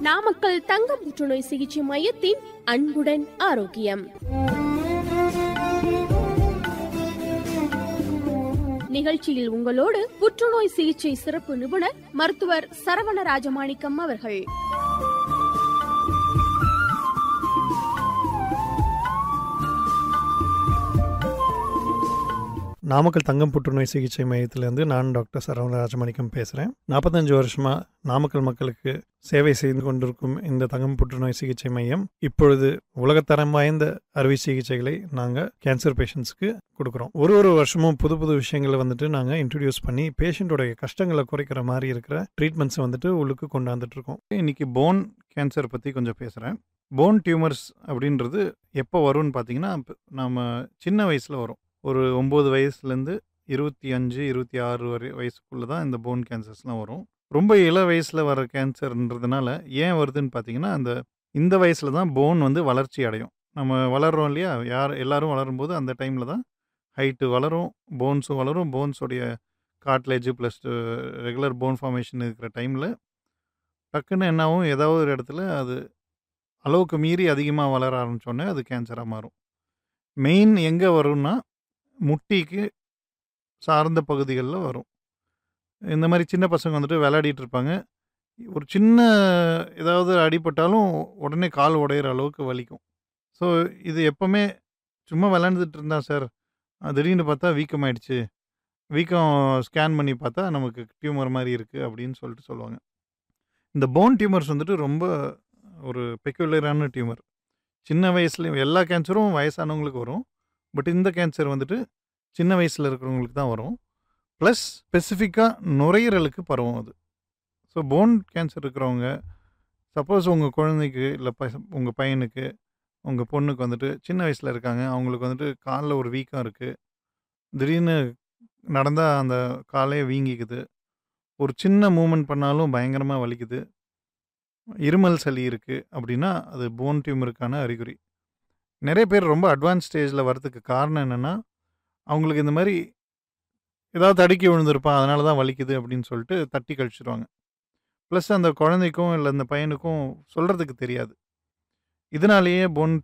நாமக்கல் தங்க புற்றுநோய் சிகிச்சை மையத்தின் அன்புடன் ஆரோக்கியம் நிகழ்ச்சியில் உங்களோடு புற்றுநோய் சிகிச்சை சிறப்பு நிபுணர் மருத்துவர் சரவண ராஜமாணிக்கம் அவர்கள் நாமக்கல் தங்கம் புற்றுநோய் சிகிச்சை மையத்திலேருந்து நான் டாக்டர் சரவண ராஜமாணிக்கம் பேசுகிறேன் நாற்பத்தஞ்சு வருஷமாக நாமக்கல் மக்களுக்கு சேவை செய்து கொண்டிருக்கும் இந்த தங்கம் புற்றுநோய் சிகிச்சை மையம் இப்பொழுது உலகத்தரம் வாய்ந்த அறுவை சிகிச்சைகளை நாங்கள் கேன்சர் பேஷண்ட்ஸ்க்கு கொடுக்குறோம் ஒரு ஒரு வருஷமும் புது புது விஷயங்களை வந்துட்டு நாங்கள் இன்ட்ரடியூஸ் பண்ணி பேஷண்ட்டோடைய கஷ்டங்களை குறைக்கிற மாதிரி இருக்கிற ட்ரீட்மெண்ட்ஸை வந்துட்டு உள்ளுக்கு கொண்டாந்துட்டு இருக்கோம் இன்னைக்கு போன் கேன்சர் பற்றி கொஞ்சம் பேசுகிறேன் போன் டியூமர்ஸ் அப்படின்றது எப்போ வரும்னு பார்த்தீங்கன்னா இப்ப நம்ம சின்ன வயசில் வரும் ஒரு ஒம்பது வயசுலேருந்து இருபத்தி அஞ்சு இருபத்தி ஆறு வரை வயசுக்குள்ளே தான் இந்த போன் கேன்சர்ஸ்லாம் வரும் ரொம்ப இள வயசில் வர கேன்சர்ன்றதுனால ஏன் வருதுன்னு பார்த்தீங்கன்னா அந்த இந்த வயசில் தான் போன் வந்து வளர்ச்சி அடையும் நம்ம வளர்றோம் இல்லையா யார் எல்லாரும் வளரும்போது அந்த டைமில் தான் ஹைட்டு வளரும் போன்ஸும் வளரும் போன்ஸோடைய cartilage plus regular bone formation இருக்கிற டைமில் டக்குன்னு என்னாகும் ஏதாவது ஒரு இடத்துல அது அளவுக்கு மீறி அதிகமாக வளர ஆரம்பிச்சோடனே அது கேன்சராக மாறும் மெயின் எங்கே வரும்னா முட்டிக்கு சார்ந்த பகுதிகளில் வரும் இந்த மாதிரி சின்ன பசங்க வந்துட்டு விளையாடிட்டு இருப்பாங்க ஒரு சின்ன ஏதாவது அடிபட்டாலும் உடனே கால் உடையிற அளவுக்கு வலிக்கும் ஸோ இது எப்போவுமே சும்மா விளையாண்டுட்டு இருந்தா சார் திடீர்னு பார்த்தா வீக்கம் ஆயிடுச்சு வீக்கம் ஸ்கேன் பண்ணி பார்த்தா நமக்கு டியூமர் மாதிரி இருக்குது அப்படின்னு சொல்லிட்டு சொல்லுவாங்க இந்த போன் டியூமர்ஸ் வந்துட்டு ரொம்ப ஒரு பெக்குலரான டியூமர் சின்ன வயசுலேயும் எல்லா கேன்சரும் வயசானவங்களுக்கு வரும் பட் இந்த கேன்சர் வந்துட்டு சின்ன வயசில் இருக்கிறவங்களுக்கு தான் வரும் ப்ளஸ் ஸ்பெசிஃபிக்காக நுரையீரலுக்கு பரவும் அது ஸோ போன் கேன்சர் இருக்கிறவங்க சப்போஸ் உங்கள் குழந்தைக்கு இல்லை ப உங்கள் பையனுக்கு உங்கள் பொண்ணுக்கு வந்துட்டு சின்ன வயசில் இருக்காங்க அவங்களுக்கு வந்துட்டு காலில் ஒரு வீக்கம் இருக்குது திடீர்னு நடந்தால் அந்த காலே வீங்கிக்குது ஒரு சின்ன மூமெண்ட் பண்ணாலும் பயங்கரமாக வலிக்குது இருமல் சளி இருக்குது அப்படின்னா அது போன் டியூமருக்கான அறிகுறி நிறைய பேர் ரொம்ப அட்வான்ஸ் ஸ்டேஜில் வரதுக்கு காரணம் என்னென்னா அவங்களுக்கு இந்த மாதிரி ஏதாவது தடுக்கி விழுந்திருப்பான் அதனால தான் வலிக்குது அப்படின்னு சொல்லிட்டு தட்டி கழிச்சிடுவாங்க ப்ளஸ் அந்த குழந்தைக்கும் இல்லை அந்த பையனுக்கும் சொல்கிறதுக்கு தெரியாது இதனாலேயே போன்